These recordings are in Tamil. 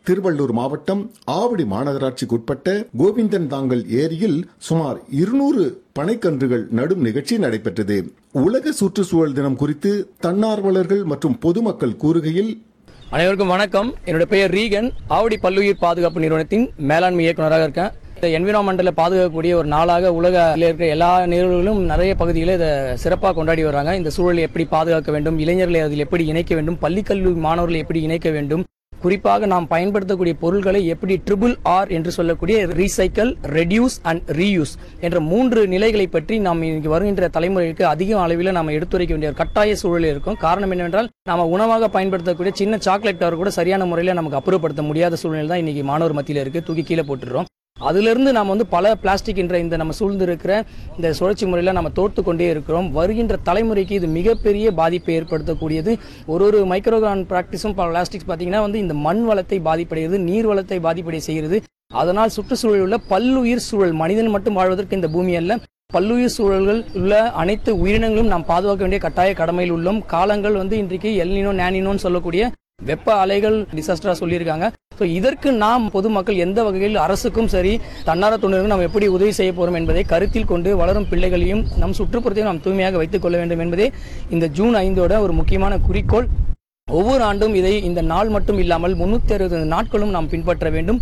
திருவள்ளூர் மாவட்டம் ஆவடி மாநகராட்சிக்குட்பட்ட கோவிந்தன் தாங்கல் ஏரியில் சுமார் இருநூறு பனைக்கன்றுகள் நடும் நிகழ்ச்சி நடைபெற்றது உலக சுற்றுச்சூழல் தினம் குறித்து தன்னார்வலர்கள் மற்றும் பொதுமக்கள் கூறுகையில் அனைவருக்கும் வணக்கம் என்னோட பெயர் ரீகன் ஆவடி பல்லுயிர் பாதுகாப்பு நிறுவனத்தின் மேலாண்மை இயக்குநராக இருக்கேன் இந்த என்விரான்மெண்டலை பாதுகாக்கக்கூடிய ஒரு நாளாக உலகில் இருக்கிற எல்லா நிறுவனங்களும் நிறைய பகுதிகளில் இதை சிறப்பாக கொண்டாடி வராங்க இந்த சூழலை எப்படி பாதுகாக்க வேண்டும் இளைஞர்களை அதில் எப்படி இணைக்க வேண்டும் பள்ளிக்கல்வி மாணவர்களை எப்படி இணைக்க வேண்டும் குறிப்பாக நாம் பயன்படுத்தக்கூடிய பொருட்களை எப்படி ட்ரிபிள் ஆர் என்று சொல்லக்கூடிய ரீசைக்கிள் ரெடியூஸ் அண்ட் ரீயூஸ் என்ற மூன்று நிலைகளை பற்றி நாம் இங்கு வருகின்ற தலைமுறைக்கு அதிக அளவில் நாம் எடுத்துரைக்க வேண்டிய ஒரு கட்டாய சூழல் இருக்கும் காரணம் என்னவென்றால் நாம உணவாக பயன்படுத்தக்கூடிய சின்ன சாக்லேட் கவர் கூட சரியான முறையில் நமக்கு அப்புறப்படுத்த முடியாத சூழ்நிலை தான் இன்னைக்கு மாணவர் மத்தியில் இருக்கு தூக்கி கீழே போட்டுடுறோம் அதிலிருந்து நாம் வந்து பல பிளாஸ்டிக் என்ற இந்த நம்ம சூழ்ந்து இருக்கிற இந்த சுழற்சி முறையில் நம்ம தோர்த்து கொண்டே இருக்கிறோம் வருகின்ற தலைமுறைக்கு இது மிகப்பெரிய பாதிப்பை ஏற்படுத்தக்கூடியது ஒரு ஒரு மைக்ரோகிரான் பிராக்டிஸும் பிளாஸ்டிக்ஸ் பார்த்தீங்கன்னா வந்து இந்த மண் வளத்தை பாதிப்படைகிறது நீர் வளத்தை பாதிப்படை செய்கிறது அதனால் சுற்றுச்சூழலில் உள்ள பல்லுயிர் சூழல் மனிதன் மட்டும் வாழ்வதற்கு இந்த பூமி அல்ல பல்லுயிர் சூழல்கள் உள்ள அனைத்து உயிரினங்களும் நாம் பாதுகாக்க வேண்டிய கட்டாய கடமையில் உள்ளோம் காலங்கள் வந்து இன்றைக்கு எல்னினோ நேனினோன்னு சொல்லக்கூடிய வெப்ப அலைகள் டிசாஸ்டரா சொல்லியிருக்காங்க ஸோ இதற்கு நாம் பொதுமக்கள் எந்த வகையில் அரசுக்கும் சரி தன்னார தொண்டர்களும் நாம் எப்படி உதவி செய்ய போறோம் என்பதை கருத்தில் கொண்டு வளரும் பிள்ளைகளையும் நம் சுற்றுப்புறத்தையும் நாம் தூய்மையாக வைத்துக் கொள்ள வேண்டும் என்பதே இந்த ஜூன் ஐந்தோட ஒரு முக்கியமான குறிக்கோள் ஒவ்வொரு ஆண்டும் இதை இந்த நாள் மட்டும் இல்லாமல் முன்னூத்தி அறுபது நாட்களும் நாம் பின்பற்ற வேண்டும்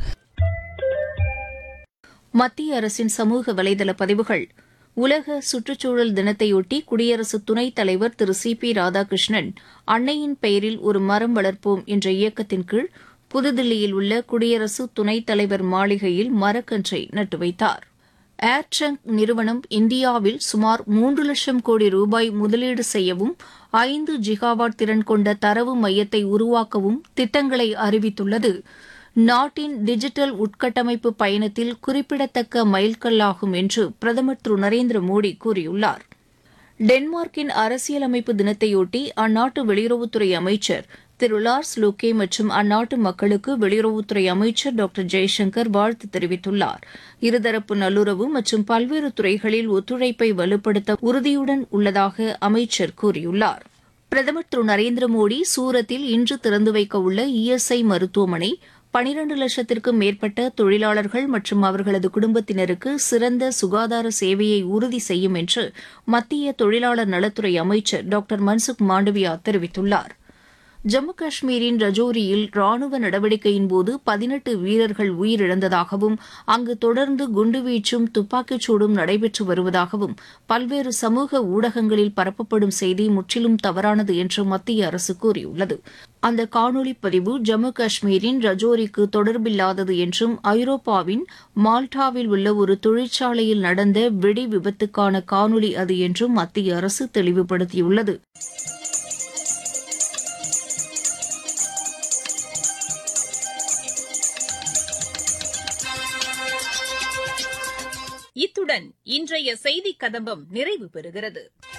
மத்திய அரசின் சமூக வலைதள பதிவுகள் உலக சுற்றுச்சூழல் தினத்தையொட்டி குடியரசு துணைத் தலைவர் திரு சி பி ராதாகிருஷ்ணன் அன்னையின் பெயரில் ஒரு மரம் வளர்ப்போம் என்ற இயக்கத்தின் கீழ் புதுதில்லியில் உள்ள குடியரசு துணைத் தலைவர் மாளிகையில் மரக்கன்றை நட்டு வைத்தார் ஏர்ட்ரங்க் நிறுவனம் இந்தியாவில் சுமார் மூன்று லட்சம் கோடி ரூபாய் முதலீடு செய்யவும் ஐந்து ஜிகாவாட் திறன் கொண்ட தரவு மையத்தை உருவாக்கவும் திட்டங்களை அறிவித்துள்ளது நாட்டின் டிஜிட்டல் உட்கட்டமைப்பு பயணத்தில் குறிப்பிடத்தக்க மைல்கல்லாகும் என்று பிரதமர் திரு நரேந்திர மோடி கூறியுள்ளார் டென்மார்க்கின் அரசியலமைப்பு தினத்தையொட்டி அந்நாட்டு வெளியுறவுத்துறை அமைச்சர் திரு லார்ஸ் லோக்கே மற்றும் அந்நாட்டு மக்களுக்கு வெளியுறவுத்துறை அமைச்சர் டாக்டர் ஜெய்சங்கர் வாழ்த்து தெரிவித்துள்ளார் இருதரப்பு நல்லுறவு மற்றும் பல்வேறு துறைகளில் ஒத்துழைப்பை வலுப்படுத்த உறுதியுடன் உள்ளதாக அமைச்சர் கூறியுள்ளார் பிரதமர் திரு நரேந்திர மோடி சூரத்தில் இன்று திறந்து வைக்க உள்ள இஎஸ்ஐ மருத்துவமனை பனிரண்டு லட்சத்திற்கும் மேற்பட்ட தொழிலாளர்கள் மற்றும் அவர்களது குடும்பத்தினருக்கு சிறந்த சுகாதார சேவையை உறுதி செய்யும் என்று மத்திய தொழிலாளர் நலத்துறை அமைச்சர் டாக்டர் மன்சுக் மாண்டவியா தெரிவித்துள்ளார் ஜம்மு காஷ்மீரின் ரஜோரியில் ராணுவ நடவடிக்கையின்போது பதினெட்டு வீரர்கள் உயிரிழந்ததாகவும் அங்கு தொடர்ந்து குண்டுவீச்சும் துப்பாக்கிச்சூடும் நடைபெற்று வருவதாகவும் பல்வேறு சமூக ஊடகங்களில் பரப்பப்படும் செய்தி முற்றிலும் தவறானது என்று மத்திய அரசு கூறியுள்ளது அந்த காணொலி பதிவு ஜம்மு காஷ்மீரின் ரஜோரிக்கு தொடர்பில்லாதது என்றும் ஐரோப்பாவின் மால்டாவில் உள்ள ஒரு தொழிற்சாலையில் நடந்த வெடி விபத்துக்கான காணொலி அது என்றும் மத்திய அரசு தெளிவுபடுத்தியுள்ளது இத்துடன் இன்றைய செய்திக் கதம்பம் நிறைவு பெறுகிறது